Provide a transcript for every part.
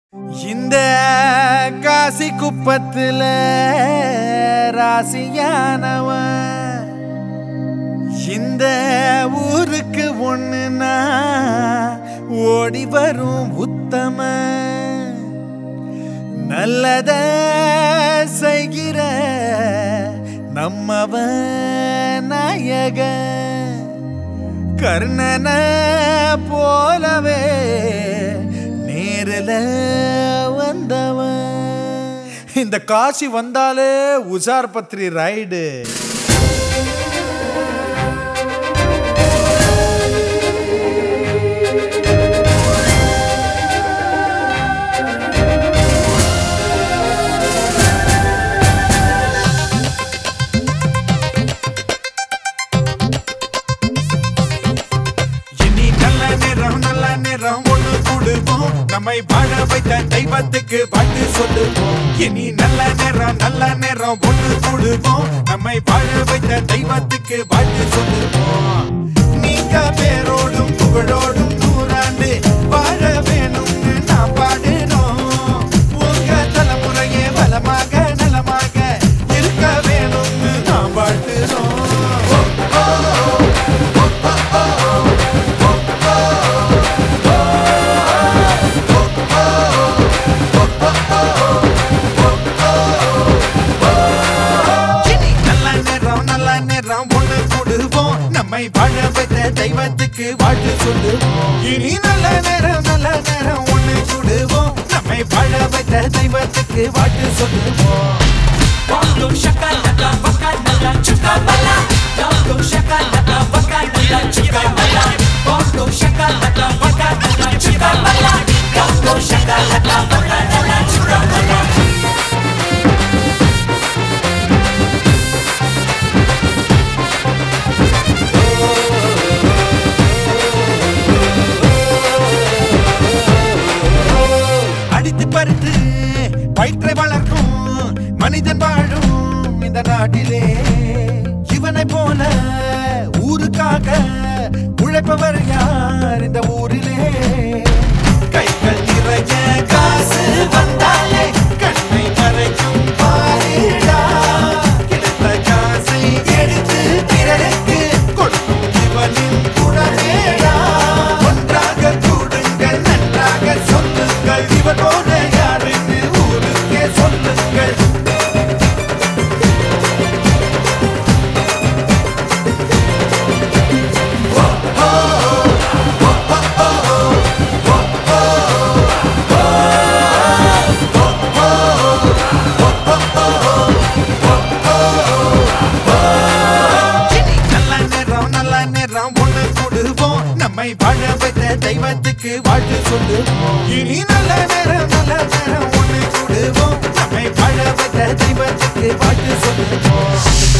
இந்த காசி குப்பத்துல ராசியானவன் இந்த ஊருக்கு ஒண்ணுனா ஓடி வரும் உத்தம நல்லத செய்கிற நம்மவன் நாயக கர்ணன போலவே நேரில் வந்தவன் இந்த காசி வந்தாலே உஷார் பத்ரி ரைடு இனி நல்ல நேரம் நல்ல நேரம் ஒண்ணு கூடுவோம் நம்மை வாழ வைத்த தெய்வத்துக்கு பாட்டு சொல்லுவோம் இனி நல்ல நேரம் நல்ல நேரம் ஒண்ணு கூடுவோம் நம்மை வாழ வைத்த தெய்வத்துக்கு பாட்டு சொல்லுவோம் நீங்க பேரோடும் புகழோடும் நூறாண்டு வாழ வேணும்னு நான் பாடுறோம் உங்க தலைமுறையே பலமாக நலமாக இருக்க வேணும்னு நான் வாழ்த்துறோம் இனி நல்ல நேரம் நல்ல நேரம் ஒண்ணு கூடுவோம் நம்மை வாழ வைத்த தெய்வத்துக்கு வாழ்த்து சொல்லுவோம் இனி நல்ல நேரம் நல்ல நேரம் ஒண்ணு கூடுவோம் நம்மை வாழ வைத்த தெய்வத்துக்கு வாழ்த்து சொல்லுவோம் Bongo shakalaka wakalaka chukamala Bongo shakalaka wakalaka chukamala Bongo shakalaka wakalaka chukamala Bongo shakalaka wakalaka chukamala அடித்து பறித்து வயிற்றை வளர்க்கும் மனிதன் வாழும் இந்த நாட்டிலே இவனை போல ஊருக்காக உழைப்பவர் யார் இந்த ஊரிலே கைகள் நிறைய காசு வந்தாலே கண்ணை மறைக்கும் பாரிடா கிடைத்த காசை எடுத்து பிறருக்கு கொடுக்கும் இவனின் குணமேடா ஒன்றாக கூடுங்கள் நன்றாக சொல்லுங்கள் இவர் போல யாருன்னு ஊருக்கே சொல்லுங்கள் இனி நல்ல நேரம் நல்ல நேரம் ஒண்ணு கூடுவோம் நம்மை வாழ வைத்த தெய்வத்துக்கு வாழ்த்து சொல்லுவோம் இனி நல்ல நேரம் நல்ல நேரம் ஒண்ணு கூடுவோம் நம்மை வாழ வைத்த தெய்வத்துக்கு வாழ்த்து சொல்லுவோம்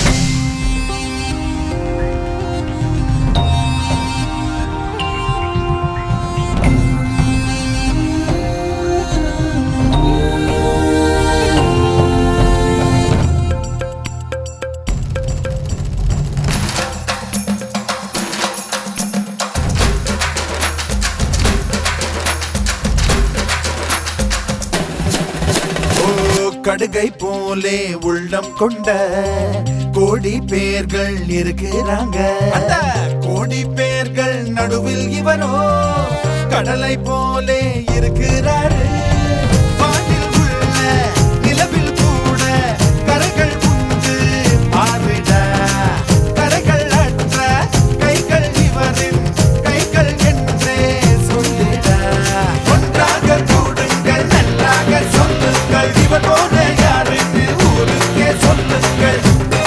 ஓ கடுகை போலே உள்ளம் கொண்ட கோடி பேர்கள் இருக்கிறாங்க அந்த கோடி பேர்கள் நடுவில் இவரோ கடலை போலே இருக்கிறாரு வானில் உள்ள நிலவில் கூட கரைகள் உண்டு பார்விட கரைகள் அற்ற கைகள் இவரின் கைகள் என்றே சொல்லிட ஒன்றாக கூடுங்கள் நன்றாக சொல்லுங்கள் இவர் போல யாருன்னு ஊருக்கே சொல்லுங்கள்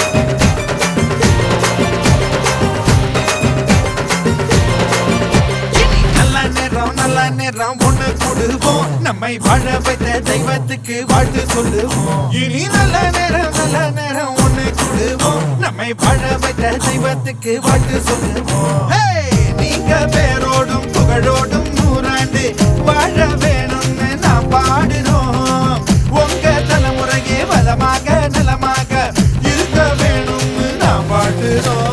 இனி நல்ல நேரம் நல்ல நேரம் ஒண்ணு கூடுவோம் நம்மை வாழ வைத்த தெய்வத்துக்கு வாழ்த்து சொல்லுவோம் இனி நல்ல நேரம் நல்ல நேரம் ஒண்ணு கூடுவோம் நம்மை வாழ வைத்த தெய்வத்துக்கு வாழ்த்து சொல்லுவோம் ஹே! நீங்க பேரோடும் புகழோடும் நூறாண்டு வாழ வேணும்னு நான் பாடுறோம் உங்க தலைமுறையே வளமாக நலமாக இருக்க வேணும்னு நான் பாடுறோம்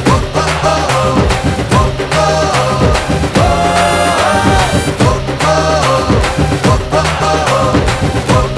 ஓ oh,